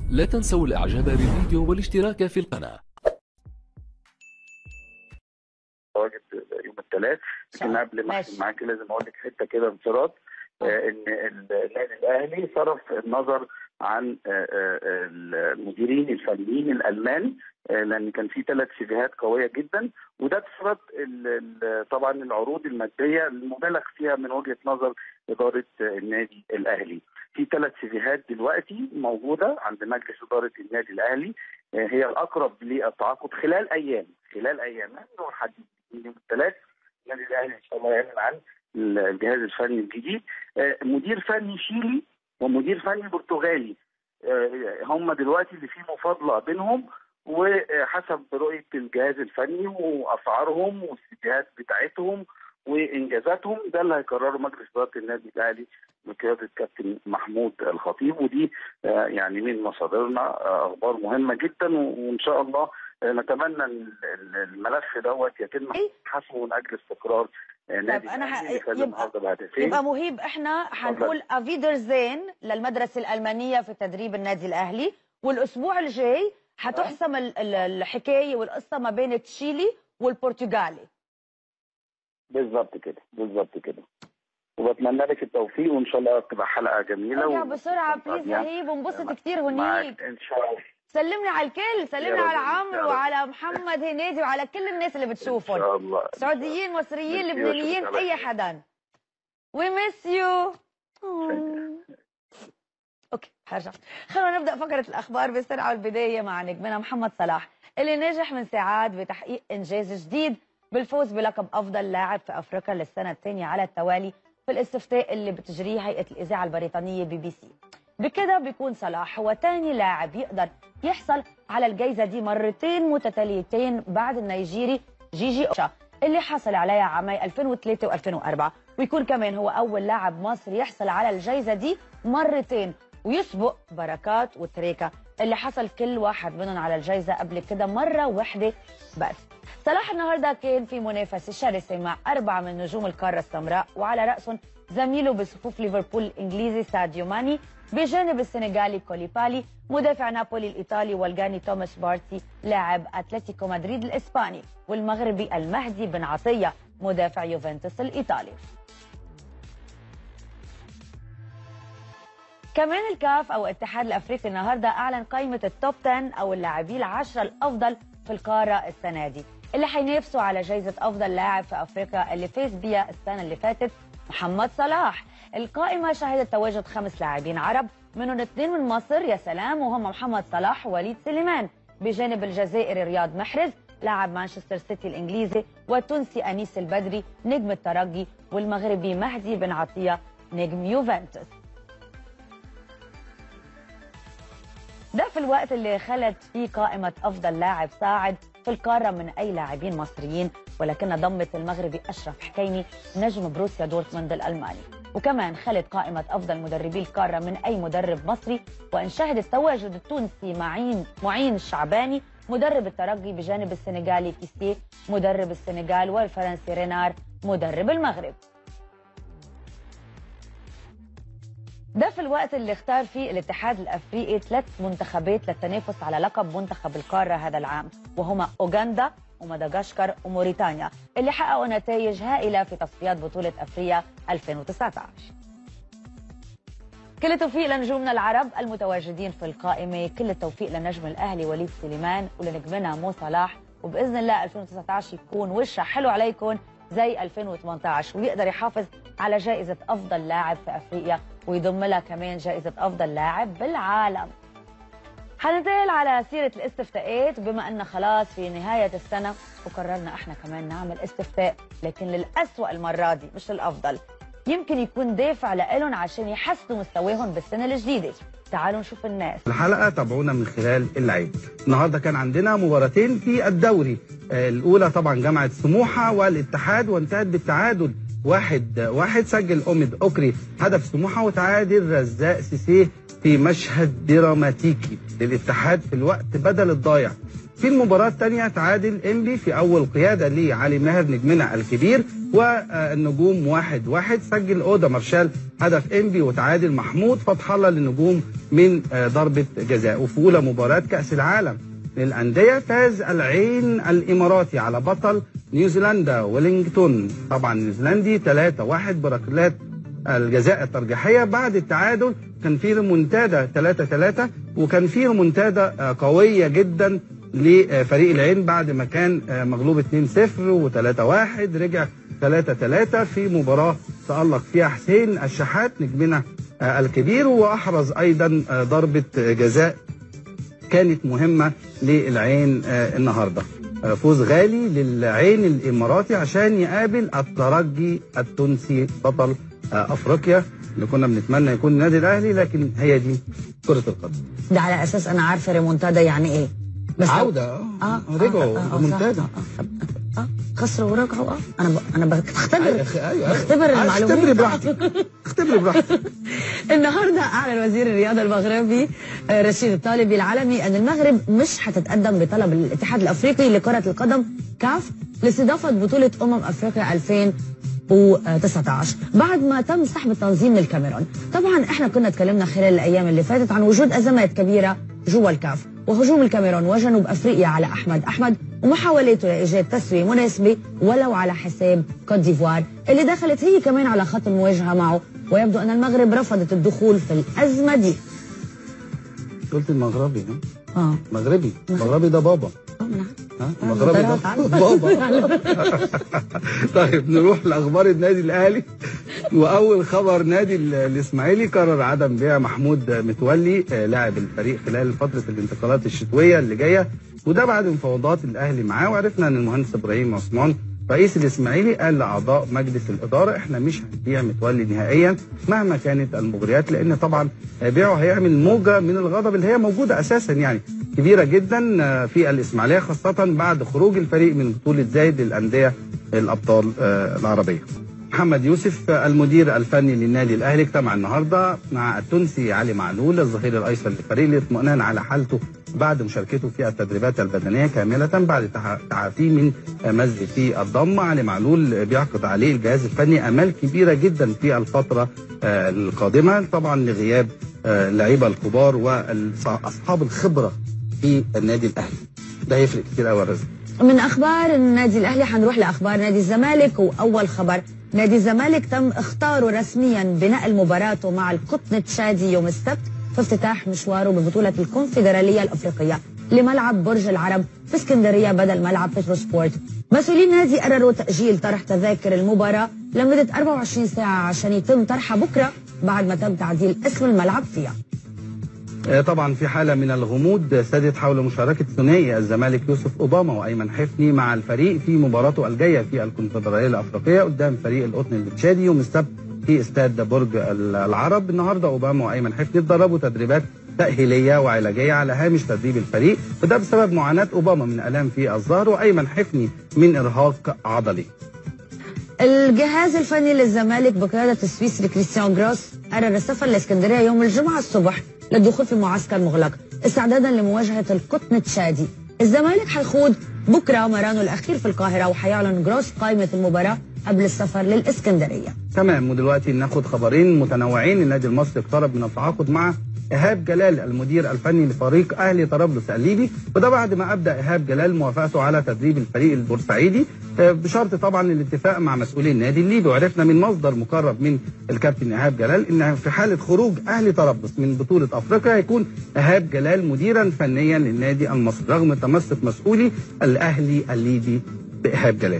لا تنسوا الاعجاب بالفيديو والاشتراك في القناة تواجد يوم الثلاث لكن قبل ما ماشي. احكي معاكي لازم اقول لك حته كده انفراد آه، ان النادي الاهلي صرف النظر عن آه، آه، المديرين الفنيين الالمان آه، لان كان في ثلاث سيفيهات قويه جدا وده بسبب ال- ال- طبعا العروض الماديه المبالغ فيها من وجهه نظر اداره آه، النادي الاهلي. في ثلاث سيفيهات دلوقتي موجوده عند مجلس اداره النادي الاهلي آه، هي الاقرب للتعاقد خلال ايام خلال ايام نحن نحدد يوم الثلاث النادي الاهلي ان شاء الله يعلن عن الجهاز الفني الجديد آه، مدير فني شيلي ومدير فني برتغالي آه، هم دلوقتي اللي في مفاضله بينهم وحسب رؤيه الجهاز الفني واسعارهم والسيتيهات بتاعتهم وانجازاتهم ده اللي هيقرره مجلس اداره النادي الاهلي بقياده كابتن محمود الخطيب ودي آه، يعني من مصادرنا آه، اخبار مهمه جدا وان شاء الله آه، نتمنى ان ال- الملف دوت يتم إيه؟ حسمه من اجل استقرار آه، نادي أنا ح- الأهلي اللي فاز يبقى- النهارده بهدفين يبقى مهيب احنا هنقول افيدرزين للمدرسه الالمانيه في تدريب النادي الاهلي والاسبوع الجاي هتحسم ال- ال- الحكايه والقصه ما بين تشيلي والبرتغالي بالظبط كده بالظبط كده وبتمنى لك التوفيق وان شاء الله تبقى حلقه جميله ارجع و- بسرعه بليز ونستمتع بيها. مهيب وانبسط معاك- كتير هنيك معاك ان شاء الله سلمني على الكل سلمني يا رب، على يا عمرو رب. وعلى محمد هنيدي وعلى كل الناس اللي ان بتشوفهم شاء الله سعوديين مصريين ميرسي لبنانيين وشكراً اي لك. حدا وي ميس يو اوكي هرجع خلونا نبدا فقره الاخبار بسرعه والبدايه مع نجمنا محمد صلاح اللي نجح من ساعات بتحقيق انجاز جديد بالفوز بلقب افضل لاعب في افريقيا للسنه الثانيه على التوالي في الاستفتاء اللي بتجريه هيئه الاذاعه البريطانيه بي بي سي بكده بيكون صلاح هو ثاني لاعب يقدر يحصل على الجائزه دي مرتين متتاليتين بعد النيجيري جيجي اوشا اللي حصل عليها عامي 2003 و2004 ويكون كمان هو اول لاعب مصري يحصل على الجائزه دي مرتين ويسبق بركات وتريكا اللي حصل كل واحد منهم على الجائزه قبل كده مره واحده بس صلاح النهارده كان في منافسه شرسه مع اربعه من نجوم القاره السمراء وعلى راسهم زميله بصفوف ليفربول الانجليزي ساديو ماني بجانب السنغالي كوليبالي مدافع نابولي الايطالي والجاني توماس بارتي لاعب اتلتيكو مدريد الاسباني والمغربي المهدي بن عطيه مدافع يوفنتوس الايطالي كمان الكاف او الاتحاد الافريقي النهارده اعلن قائمه التوب 10 او اللاعبين العشره الافضل في القاره السنه دي اللي هينافسوا على جائزه افضل لاعب في افريقيا اللي فاز بيها السنه اللي فاتت محمد صلاح القائمه شهدت تواجد خمس لاعبين عرب منهم اثنين من مصر يا سلام وهم محمد صلاح ووليد سليمان بجانب الجزائري رياض محرز لاعب مانشستر سيتي الانجليزي والتونسي انيس البدري نجم الترجي والمغربي مهدي بن عطيه نجم يوفنتوس ده في الوقت اللي خلت فيه قائمة أفضل لاعب صاعد في القارة من أي لاعبين مصريين ولكن ضمت المغربي أشرف حكيمي نجم بروسيا دورتموند الألماني وكمان خلت قائمة أفضل مدربي القارة من أي مدرب مصري وإن شهدت تواجد التونسي معين معين الشعباني مدرب الترجي بجانب السنغالي كيسيه مدرب السنغال والفرنسي رينار مدرب المغرب ده في الوقت اللي اختار فيه الاتحاد الافريقي ثلاث منتخبات للتنافس على لقب منتخب القاره هذا العام وهما اوغندا ومدغشقر وموريتانيا اللي حققوا نتائج هائله في تصفيات بطوله افريقيا 2019 كل التوفيق لنجومنا العرب المتواجدين في القائمه كل التوفيق لنجم الاهلي وليد سليمان ولنجمنا مو صلاح وباذن الله 2019 يكون وشها حلو عليكم زي 2018 ويقدر يحافظ على جائزة أفضل لاعب في أفريقيا ويضم لها كمان جائزة أفضل لاعب بالعالم حننتقل على سيرة الاستفتاءات بما أن خلاص في نهاية السنة وقررنا احنا كمان نعمل استفتاء لكن للأسوأ المرة دي مش للأفضل يمكن يكون دافع لإلهم عشان يحسنوا مستواهم بالسنة الجديدة تعالوا نشوف الناس الحلقة تابعونا من خلال اللعيب النهاردة كان عندنا مباراتين في الدوري آه، الأولى طبعا جامعة سموحة والاتحاد وانتهت بالتعادل واحد واحد سجل أوميد أوكري هدف سموحة وتعادل رزاق سيسيه في مشهد دراماتيكي للاتحاد في الوقت بدل الضايع في المباراة الثانية تعادل إنبي في أول قيادة لعلي ماهر نجمنا الكبير والنجوم واحد واحد سجل اودا مارشال هدف انبي وتعادل محمود فتح الله للنجوم من آه، ضربه جزاء وفي اولى مباراه كاس العالم للانديه فاز العين الاماراتي على بطل نيوزيلندا ويلينغتون طبعا نيوزيلندي 3-1 بركلات الجزاء الترجيحيه بعد التعادل كان في ريمونتادا 3-3 وكان في ريمونتادا آه، قويه جدا لفريق العين بعد ما كان آه، مغلوب 2-0 و3-1 رجع 3-3 في مباراه تألق فيها حسين الشحات نجمنا آه، الكبير واحرز ايضا آه، ضربه جزاء كانت مهمه للعين آه، النهارده آه، فوز غالي للعين الاماراتي عشان يقابل الترجي التونسي بطل آه، افريقيا اللي كنا بنتمنى يكون النادي الاهلي لكن هي دي كره القدم ده على اساس انا عارفه ريمونتادا يعني ايه بس لو- عوده اه اه آه، رجعوا آه، آه، ريمونتادا صح، آه، آه، آه، خسروا ورجعوا اه انا ب... انا بختبر ايوه ايوه بختبر المعلومات. اختبري براحتك اختبري براحتك النهارده اعلن وزير الرياضه المغربي آه، رشيد الطالبي العالمي ان المغرب مش هتتقدم بطلب الاتحاد الافريقي لكره القدم كاف لاستضافه بطوله امم افريقيا 2019 بعد ما تم سحب التنظيم من الكاميرون طبعا احنا كنا اتكلمنا خلال الايام اللي فاتت عن وجود ازمات كبيره جوا الكاف وهجوم الكاميرون وجنوب افريقيا على احمد احمد ومحاولته لايجاد تسويه مناسبه ولو على حساب كوت ديفوار اللي دخلت هي كمان على خط المواجهه معه ويبدو ان المغرب رفضت الدخول في الازمه دي قلت المغربي ها اه مغربي مغربي ده بابا آه، ما أنا ها آه، مغربي ده طلعت عنه. بابا طيب نروح لاخبار النادي الاهلي واول خبر نادي ال- الاسماعيلي قرر عدم بيع محمود متولي آه، لاعب الفريق خلال فتره الانتقالات الشتويه اللي جايه وده بعد مفاوضات الاهلي معاه وعرفنا ان المهندس ابراهيم عثمان رئيس الاسماعيلي قال لاعضاء مجلس الاداره احنا مش هنبيع متولي نهائيا مهما كانت المغريات لان طبعا بيعه هيعمل موجه من الغضب اللي هي موجوده اساسا يعني كبيره جدا آه، في الاسماعيليه خاصه بعد خروج الفريق من بطوله زايد للانديه الابطال آه، العربيه. محمد يوسف آه، المدير الفني للنادي الاهلي اجتمع النهارده مع التونسي علي معلول الظهير الايسر للفريق للاطمئنان على حالته بعد مشاركته في التدريبات البدنيه كامله بعد تع- تعافيه من آه، مزق في الضم علي معلول بيعقد عليه الجهاز الفني امال كبيره جدا في الفتره آه، القادمه طبعا لغياب آه، اللعيبه الكبار واصحاب الخبره في النادي الاهلي ده هيفرق كتير قوي يا رزق من اخبار النادي الاهلي هنروح لاخبار نادي الزمالك واول خبر نادي الزمالك تم اختاره رسميا بنقل مباراته مع القطن التشادي يوم السبت في افتتاح مشواره ببطوله الكونفدراليه الافريقيه لملعب برج العرب في اسكندريه بدل ملعب بترو سبورت مسؤولين النادي قرروا تاجيل طرح تذاكر المباراه لمده 24 ساعه عشان يتم طرحها بكره بعد ما تم تعديل اسم الملعب فيها آه، طبعا في حاله من الغموض سادت حول مشاركه ثنائي الزمالك يوسف اوباما وايمن حفني مع الفريق في مباراته الجايه في الكونفدراليه الافريقيه قدام فريق القطن التشادي يوم السبت في استاد برج العرب النهارده اوباما وايمن حفني اتدربوا تدريبات تأهيلية وعلاجية على هامش تدريب الفريق وده بسبب معاناة أوباما من آلام في الظهر وأيمن حفني من إرهاق عضلي الجهاز الفني للزمالك بقيادة السويسري كريستيان جروس قرر السفر لاسكندرية يوم الجمعة الصبح للدخول في معسكر مغلق استعدادا لمواجهة القطن التشادي الزمالك هيخوض بكرة مرانه الأخير في القاهرة وهيعلن جروس قائمة المباراة قبل السفر للإسكندرية تمام ودلوقتي ناخد خبرين متنوعين النادي المصري اقترب من التعاقد مع ايهاب جلال المدير الفني لفريق اهلي طرابلس الليبي وده بعد ما ابدا ايهاب جلال موافقته على تدريب الفريق البورسعيدي آه، بشرط طبعا الاتفاق مع مسؤولي النادي الليبي وعرفنا من مصدر مقرب من الكابتن ايهاب جلال ان في حاله خروج اهلي طرابلس من بطوله افريقيا هيكون ايهاب جلال مديرا فنيا للنادي المصري رغم تمسك مسؤولي الاهلي الليبي بايهاب جلال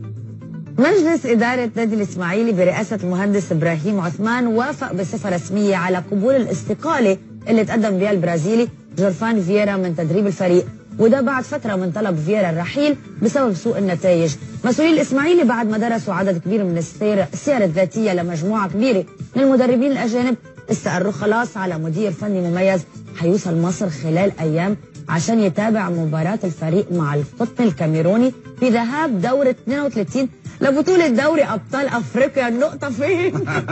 مجلس إدارة نادي الإسماعيلي برئاسة المهندس إبراهيم عثمان وافق بصفة رسمية على قبول الاستقالة اللي تقدم بها البرازيلي جورفان فييرا من تدريب الفريق وده بعد فترة من طلب فييرا الرحيل بسبب سوء النتائج مسؤولي الإسماعيلي بعد ما درسوا عدد كبير من السير السير الذاتية لمجموعة كبيرة من المدربين الأجانب استقروا خلاص على مدير فني مميز هيوصل مصر خلال أيام عشان يتابع مباراة الفريق مع القطن الكاميروني في ذهاب دورة 32 لبطولة دوري أبطال أفريقيا النقطة فين؟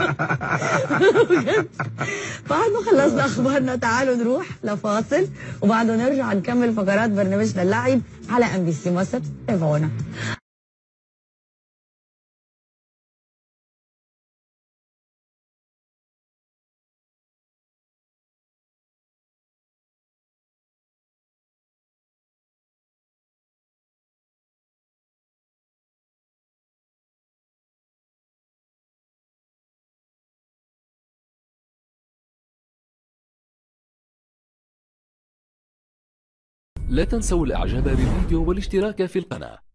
بجد. بعد ما خلصنا أخبارنا تعالوا نروح لفاصل وبعده نرجع نكمل فقرات برنامجنا اللعب على ام بي سي مصر تابعونا لا تنسوا الإعجاب بالفيديو والاشتراك في القناة